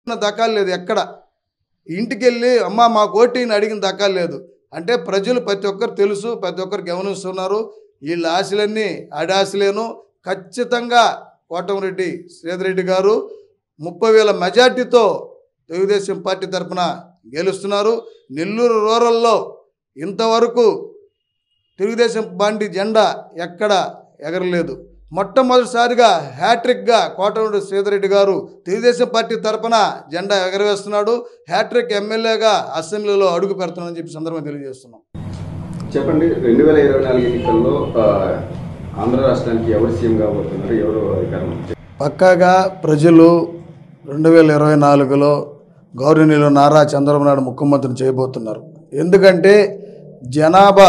దక్కాలు లేదు ఎక్కడ ఇంటికి వెళ్ళి అమ్మ మా కోటిని అడిగిన దక్కాలు లేదు అంటే ప్రజలు ప్రతి ఒక్కరు తెలుసు ప్రతి ఒక్కరు గమనిస్తున్నారు వీళ్ళ ఆశలన్నీ అడాశలేను ఖచ్చితంగా కోటమిరెడ్డి శ్రీధరెడ్డి గారు ముప్పై వేల మెజార్టీతో తెలుగుదేశం పార్టీ తరఫున గెలుస్తున్నారు నెల్లూరు రూరల్లో ఇంతవరకు తెలుగుదేశం పార్టీ జెండా ఎక్కడ ఎగరలేదు మొట్టమొదటిసారిగా హ్యాట్రిక్గా కోటమిరెడ్డి శ్రీధరెడ్డి గారు తెలుగుదేశం పార్టీ తరఫున జెండా ఎగరవేస్తున్నాడు హ్యాట్రిక్ ఎమ్మెల్యేగా అసెంబ్లీలో అడుగు పెడుతున్నాడని చెప్పి సందర్భంగా తెలియజేస్తున్నాం చెప్పండి రెండు వేల ఇరవై నాలుగు ఎన్నికల్లో ఆ, ఆంధ్ర రాష్ట్రానికి ఎవరు సీఎం కాబోతున్నారు ఎవరు అధికారం పక్కాగా ప్రజలు రెండు వేల ఇరవై నాలుగులో గౌరవనీయులు నారా చంద్రబాబు నాయుడు ముఖ్యమంత్రిని చేయబోతున్నారు ఎందుకంటే జనాభా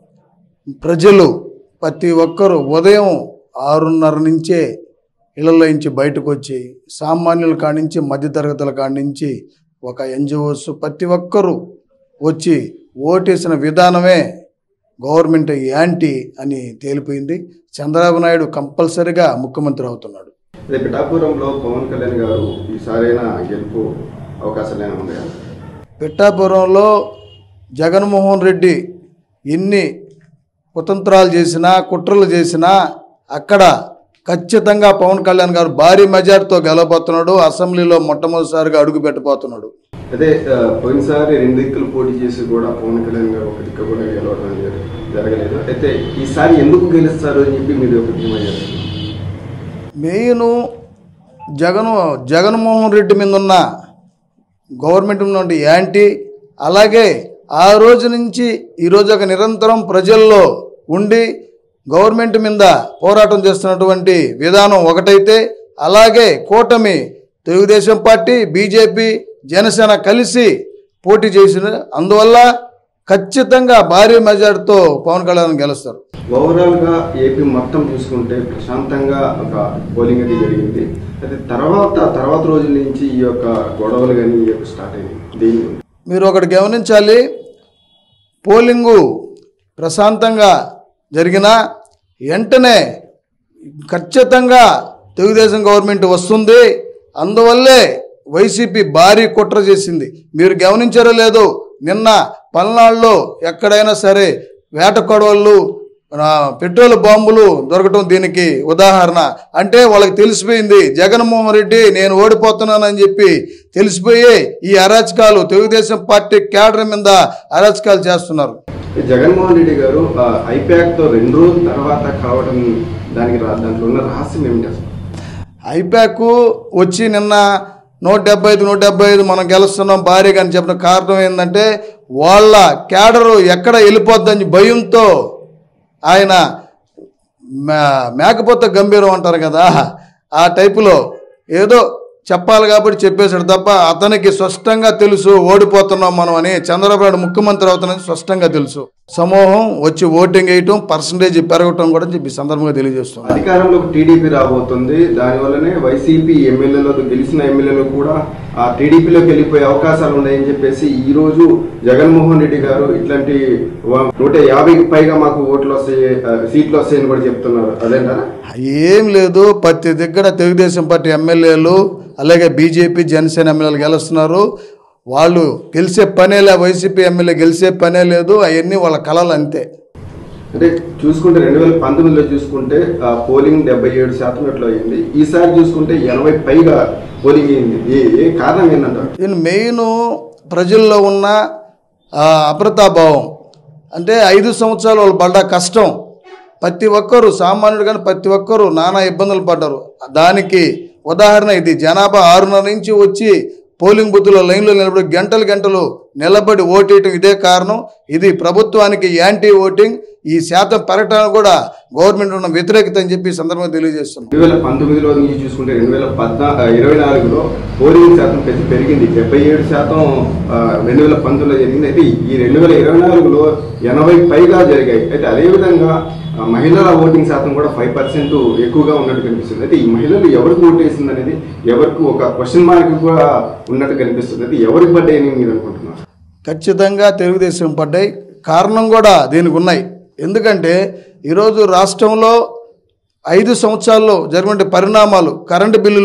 ప్రజలు ప్రతి ఒక్కరూ ఉదయం ఆరున్నర నుంచే ఇళ్లలో నుంచి బయటకు వచ్చి సామాన్యుల కాడి నుంచి మధ్యతరగతుల కాడి నుంచి ఒక ఎన్జిఓస్ ప్రతి ఒక్కరూ వచ్చి ఓటేసిన విధానమే గవర్నమెంట్ యాంటీ అని తేలిపోయింది చంద్రబాబు నాయుడు కంపల్సరిగా ముఖ్యమంత్రి అవుతున్నాడు అదే పిఠాపురంలో పవన్ కళ్యాణ్ గారు ఈసారైనా గెలుపు అవకాశాలు ఏమైనా ఉన్నాయా పిఠాపురంలో జగన్మోహన్ రెడ్డి ఎన్ని కుతంత్రాలు చేసినా కుట్రలు చేసినా అక్కడ ఖచ్చితంగా పవన్ కళ్యాణ్ గారు భారీ మెజార్టీతో గెలవబోతున్నాడు అసెంబ్లీలో మొట్టమొదటిసారిగా అడుగు పెట్టబోతున్నాడు అదే ఆ, పోయినసారి రెండు దిక్కులు పోటీ చేసి కూడా పవన్ కళ్యాణ్ గారు ఒక దిక్కు కూడా గెలవడం జర- జరగలేదు అయితే ఈసారి ఎందుకు గెలుస్తారు అని చెప్పి మీరు ఒక ధీమా చేస్తారు మెయిన్ జగన్ జగన్మోహన్ రెడ్డి మీద ఉన్న గవర్నమెంట్ నుండి యాంటీ అలాగే ఆ రోజు నుంచి ఈరోజు ఒక నిరంతరం ప్రజల్లో ఉండి గవర్నమెంట్ మీద పోరాటం చేస్తున్నటువంటి విధానం ఒకటైతే అలాగే కూటమి తెలుగుదేశం పార్టీ బీజేపీ జనసేన కలిసి పోటీ చేసిన అందువల్ల ఖచ్చితంగా భారీ మెజార్టీతో పవన్ కళ్యాణ్ గెలుస్తారు ఓవరాల్ గా ఏపీ మొత్తం చూసుకుంటే ప్రశాంతంగా ఒక పోలింగ్ అది జరిగింది అయితే తర్వాత తర్వాత రోజుల నుంచి ఈ యొక్క గొడవలు కానీ ఈ యొక్క స్టార్ట్ అయింది దీని మీరు ఒకటి గమనించాలి పోలింగు ప్రశాంతంగా జరిగిన వెంటనే ఖచ్చితంగా తెలుగుదేశం గవర్నమెంట్ వస్తుంది అందువల్లే వైసీపీ భారీ కుట్ర చేసింది మీరు గమనించారో లేదో నిన్న పల్నాడులో ఎక్కడైనా సరే వేట కొడవళ్ళు ఆ, పెట్రోల్ బాంబులు దొరకటం దీనికి ఉదాహరణ అంటే వాళ్ళకి తెలిసిపోయింది జగన్మోహన్ రెడ్డి నేను ఓడిపోతున్నానని చెప్పి తెలిసిపోయి ఈ అరాచకాలు తెలుగుదేశం పార్టీ క్యాడర్ మీద అరాచకాలు చేస్తున్నారు జగన్మోహన్ రెడ్డి గారు ఐప్యాక్ తో రెండు రోజుల తర్వాత కావడం దానికి రా- దాంట్లో ఉన్న రహస్యం ఏమిటి అసలు ఐపాక్ వచ్చి నిన్న నూట డెబ్బై ఐదు నూట డెబ్బై ఐదు మనం గెలుస్తున్నాం భారీగా అని చెప్పిన కారణం ఏంటంటే వాళ్ళ క్యాడరు ఎక్కడ వెళ్ళిపోద్దని భయంతో ఆయన మే- మేకపోతే గంభీరం అంటారు కదా ఆ టైపులో ఏదో చెప్పాలి కాబట్టి చెప్పేశాడు తప్ప అతనికి స్పష్టంగా తెలుసు ఓడిపోతున్నాం మనం అని చంద్రబాబు నాయుడు ముఖ్యమంత్రి అవుతానని స్పష్టంగా తెలుసు సమూహం వచ్చి ఓటింగ్ వేయటం పర్సంటేజ్ పెరగటం కూడా చెప్పి ఈ సందర్భంగా తెలియజేస్తున్నాం అధికారంలోకి టీడీపీ రాబోతుంది దానివల్లనే వైసీపీ ఎమ్మెల్యేలు గెలిచిన ఎమ్మెల్యేలు కూడా ఆ టీడీపీలోకి వెళ్ళిపోయే అవకాశాలు ఉన్నాయని చెప్పేసి ఈ రోజు జగన్మోహన్ రెడ్డి గారు ఇట్లాంటి వ- నూట యాభైకి పైగా మాకు ఓట్లు వస్తాయి ఆ, సీట్లు వస్తాయని కూడా చెప్తున్నారు అదేంటారా ఏం లేదు ప్రతి దగ్గర తెలుగుదేశం పార్టీ ఎమ్మెల్యేలు అలాగే బీజేపీ జనసేన ఎమ్మెల్యేలు గెలుస్తున్నారు వాళ్ళు గెలిచే పనే లే వైసీపీ ఎమ్మెల్యే గెలిచే పనే లేదు అవన్నీ వాళ్ళ కళలు అంతే అంటే చూసుకుంటే రెండు వేల పంతొమ్మిదిలో చూసుకుంటే ఆ, పోలింగ్ డెబ్బై ఏడు శాతం ఎట్లా అయింది ఈసారి చూసుకుంటే ఎనభై పైగా పోలింగ్ అయింది ఏ ఏ కారణం ఏంటంటారు దీని మెయిన్ ప్రజల్లో ఉన్న ఆ, అభద్రతాభావం అంటే ఐదు సంవత్సరాలు వాళ్ళు పడ్డ కష్టం ప్రతి ఒక్కరు సామాన్యుడు కానీ ప్రతి ఒక్కరు నానా ఇబ్బందులు పడ్డారు దానికి ఉదాహరణ ఇది జనాభా ఆరున్నర నుంచి వచ్చి పోలింగ్ బూత్లో లైన్లో నిలబడి గంటలు గంటలు నిలబడి ఓటేయటం ఇదే కారణం ఇది ప్రభుత్వానికి యాంటీ ఓటింగ్ ఈ శాతం పెరగటానికి కూడా గవర్నమెంట్ ఉన్న వ్యతిరేకత అని చెప్పి ఈ సందర్భంగా తెలియజేస్తున్నాం రెండు వేల పంతొమ్మిదిలో నుంచి చూసుకుంటే రెండు వేల పద్నా ఇరవై నాలుగులో పోలింగ్ శాతం పెద్ద పెరిగింది డెబ్బై ఏడు శాతం ఆ, రెండు వేల పంతొమ్మిదిలో జరిగింది అయితే ఈ రెండు వేల ఇరవై నాలుగులో ఎనభై పైగా జరిగాయి అయితే అదేవిధంగా ఆ, మహిళల ఓటింగ్ శాతం కూడా ఫైవ్ పర్సెంట్ ఎక్కువగా ఉన్నట్టు కనిపిస్తుంది అయితే ఈ మహిళలు ఎవరికి ఓటు వేసింది అనేది ఎవరికి ఒక క్వశ్చన్ మార్క్ కూడా ఉన్నట్టు కనిపిస్తుంది అయితే ఎవరికి పడ్డాయని మీరు అనుకుంటున్నారు ఖచ్చితంగా తెలుగుదేశం పడ్డాయి కారణం కూడా దీనికి ఉన్నాయి ఎందుకంటే ఈరోజు రాష్ట్రంలో ఐదు సంవత్సరాల్లో జరిగిన పరిణామాలు కరెంటు బిల్లులు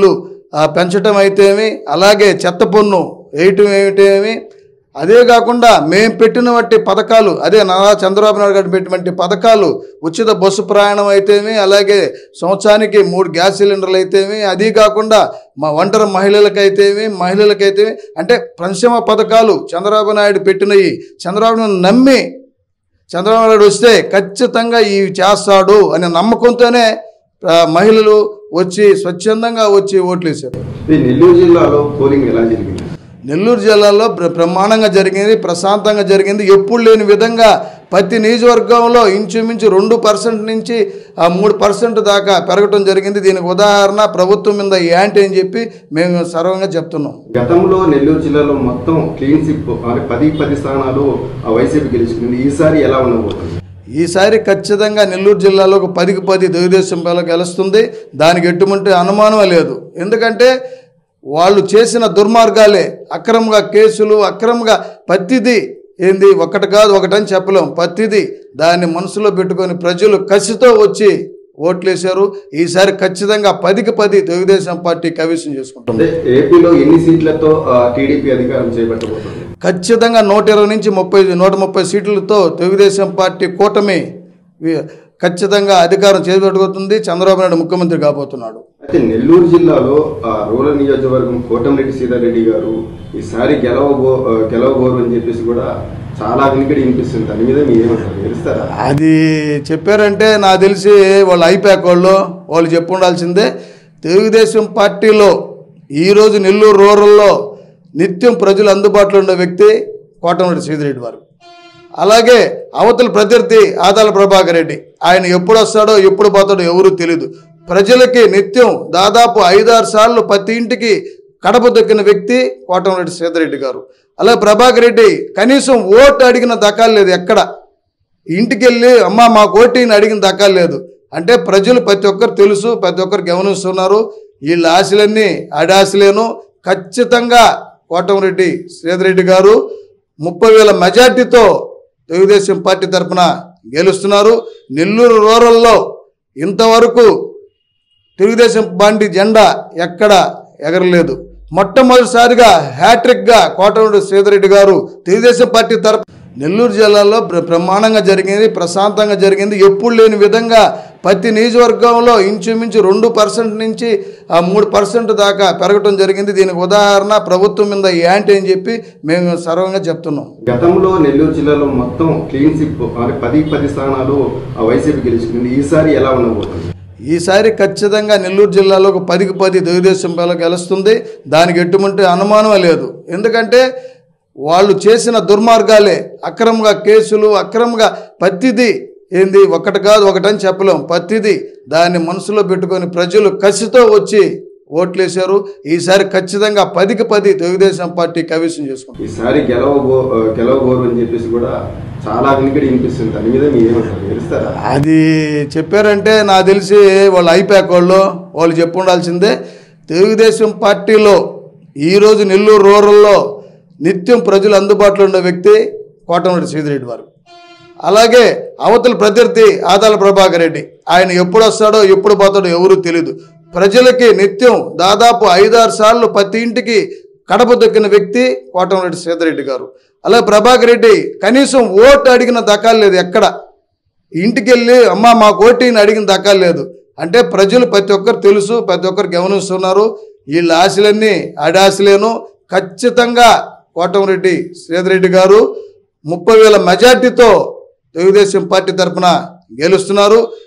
ఆ, పెంచటం అయితేమి అలాగే చెత్త పన్ను వేయటం ఏమిటేమి అదే కాకుండా మేము పెట్టిన వంటి పథకాలు అదే నారా చంద్రబాబు నాయుడు గారు పెట్టినటువంటి పథకాలు ఉచిత బస్సు ప్రయాణం అయితేమి అలాగే సంవత్సరానికి మూడు గ్యాస్ సిలిండర్లు అయితేమి అది కాకుండా మా ఒంటరి మహిళలకైతేమి మహిళలకైతేమి అంటే సంక్షేమ పథకాలు చంద్రబాబు నాయుడు పెట్టినవి చంద్రబాబు నాయుడు నమ్మి చంద్రబాబు నాయుడు వస్తే ఖచ్చితంగా ఇవి చేస్తాడు అనే నమ్మకంతోనే ఆ, మహిళలు వచ్చి స్వచ్ఛందంగా వచ్చి ఓట్లు వేశారు ఈ నెల్లూరు జిల్లాలో పోలింగ్ ఎలా జరిగింది నెల్లూరు జిల్లాలో బ్ర- బ్రహ్మాండంగా జరిగింది ప్రశాంతంగా జరిగింది ఎప్పుడు లేని విధంగా ప్రతి నియోజకవర్గంలో ఇంచుమించు రెండు పర్సెంట్ నుంచి ఆ మూడు పర్సెంట్ దాకా పెరగటం జరిగింది దీనికి ఉదాహరణ ప్రభుత్వం మీద యాంటీ అని చెప్పి మేము సర్వంగా చెప్తున్నాం గతంలో నెల్లూరు జిల్లాలో మొత్తం క్లీన్ సిప్ అంటే పది పది స్థానాలు ఆ వైసీపీ గెలుచుకుంది ఈసారి ఎలా ఉండబోతుంది ఈసారి ఖచ్చితంగా నెల్లూరు జిల్లాలో ఒక పదికి పది తెలుగుదేశం బల గెలుస్తుంది దానికి ఎటువంటి అనుమానం లేదు ఎందుకంటే వాళ్ళు చేసిన దుర్మార్గాలే అక్రమంగా కేసులు అక్రమంగా ప్రతిదీ ఏంది ఒకటి కాదు ఒకటని చెప్పలేం ప్రతిదీ దాన్ని మనసులో పెట్టుకొని ప్రజలు కసితో వచ్చి ఓట్లేశారు ఈసారి ఖచ్చితంగా పదికి పది తెలుగుదేశం పార్టీ కవిసం చేసుకుంటుంది అంటే ఏపీలో ఎన్ని సీట్లతో టీడీపీ అధికారం చేపట్టబోతుంది ఖచ్చితంగా నూట ఇరవై నుంచి ముప్పై నూట ముప్పై సీట్లతో తెలుగుదేశం పార్టీ కూటమి వి- ఖచ్చితంగా అధికారం చేపట్టుకుతుంది చంద్రబాబు నాయుడు ముఖ్యమంత్రి కాబోతున్నాడు అయితే నెల్లూరు జిల్లాలో ఆ, రూరల్ నియోజకవర్గం కోటంరెడ్డి సీతారెడ్డి గారు ఈసారి గెలవబో ఆ, గెలవబోరు అని చెప్పేసి కూడా చాలా వెనుకడి వినిపిస్తుంది దాని మీద మీరు ఏమంటారు గెలుస్తారా అది చెప్పారంటే నాకు తెలిసి వాళ్ళు అయిపోయాక వాళ్ళు వాళ్ళు చెప్పు ఉండాల్సిందే తెలుగుదేశం పార్టీలో ఈరోజు నెల్లూరు రూరల్లో నిత్యం ప్రజలు అందుబాటులో ఉండే వ్యక్తి కోటమిరెడ్డి శ్రీధరెడ్డి వారు అలాగే అవతల ప్రత్యర్థి ఆదాల ప్రభాకర్ రెడ్డి ఆయన ఎప్పుడు వస్తాడో ఎప్పుడు పోతాడో ఎవరూ తెలియదు ప్రజలకి నిత్యం దాదాపు ఐదారు సార్లు ప్రతి ఇంటికి కడప దొక్కిన వ్యక్తి కోటమిరెడ్డి శ్రీధరెడ్డి గారు అలాగే ప్రభాకర్ రెడ్డి కనీసం ఓటు అడిగిన దక్కాలేదు ఎక్కడ ఇంటికి వెళ్ళి అమ్మ మా కోటిని అడిగిన దక్కలేదు అంటే ప్రజలు ప్రతి ఒక్కరు తెలుసు ప్రతి ఒక్కరు గమనిస్తున్నారు వీళ్ళ ఆశలన్నీ అడాశలేను ఖచ్చితంగా కోటమిరెడ్డి శ్రీధరెడ్డి గారు ముప్పై వేల మెజార్టీతో తెలుగుదేశం పార్టీ తరఫున గెలుస్తున్నారు నెల్లూరు రూరల్లో ఇంతవరకు తెలుగుదేశం పార్టీ జెండా ఎక్కడ ఎగరలేదు మొట్టమొదటిసారిగా హ్యాట్రిక్గా కోటమిరెడ్డి శ్రీధరెడ్డి గారు తెలుగుదేశం పార్టీ తరఫు నెల్లూరు జిల్లాలో బ్ర- బ్రహ్మాండంగా జరిగింది ప్రశాంతంగా జరిగింది ఎప్పుడు లేని విధంగా ప్రతి నియోజకవర్గంలో ఇంచుమించు రెండు పర్సెంట్ నుంచి ఆ మూడు పర్సెంట్ దాకా పెరగటం జరిగింది దీనికి ఉదాహరణ ప్రభుత్వం మీద యాంటీ అని చెప్పి మేము సర్వంగా చెప్తున్నాం గతంలో నెల్లూరు జిల్లాలో మొత్తం క్లీన్ సిప్ అంటే పది పది స్థానాలు ఆ వైసీపీ గెలుచుకుంది ఈసారి ఎలా ఉండబోతుంది ఈసారి ఖచ్చితంగా నెల్లూరు జిల్లాలో ఒక పదికి పది తెలుగుదేశం బల గెలుస్తుంది దానికి ఎటువంటి అనుమానం లేదు ఎందుకంటే వాళ్ళు చేసిన దుర్మార్గాలే అక్రమంగా కేసులు అక్రమంగా ప్రతిదీ ఏంది ఒకటి కాదు ఒకటని చెప్పలేం ప్రతిదీ దాన్ని మనసులో పెట్టుకొని ప్రజలు కసితో వచ్చి ఓట్లేశారు ఈసారి ఖచ్చితంగా పదికి పది తెలుగుదేశం పార్టీ కవిసం చేసుకుంటారు ఈసారి గెలవబో ఆ, గెలవబోరు అని చెప్పేసి కూడా చాలా వెనుకడి వినిపిస్తుంది దాని మీద మీరు ఏమంటారు గెలుస్తారా అది చెప్పారంటే నాకు తెలిసి వాళ్ళు అయిపోయాక వాళ్ళు వాళ్ళు చెప్పు ఉండాల్సిందే తెలుగుదేశం పార్టీలో ఈరోజు నెల్లూరు రూరల్లో నిత్యం ప్రజలు అందుబాటులో ఉండే వ్యక్తి కోటమిరెడ్డి శ్రీధరెడ్డి వారు అలాగే అవతల ప్రత్యర్థి ఆదాల ప్రభాకర్ రెడ్డి ఆయన ఎప్పుడు వస్తాడో ఎప్పుడు పోతాడో ఎవరూ తెలియదు ప్రజలకి నిత్యం దాదాపు ఐదారు సార్లు ప్రతి ఇంటికి కడప దొక్కిన వ్యక్తి కోటమిరెడ్డి శ్రీధరెడ్డి గారు అలాగే ప్రభాకర్ రెడ్డి కనీసం ఓటు అడిగిన దక్కాలేదు ఎక్కడ ఇంటికి వెళ్ళి అమ్మ మా కోటిని అడిగిన దక్కలేదు అంటే ప్రజలు ప్రతి ఒక్కరు తెలుసు ప్రతి ఒక్కరు గమనిస్తున్నారు వీళ్ళ ఆశలన్నీ అడాశలేను ఖచ్చితంగా కోటమిరెడ్డి శ్రీధరెడ్డి గారు ముప్పై వేల మెజార్టీతో తెలుగుదేశం పార్టీ తరఫున గెలుస్తున్నారు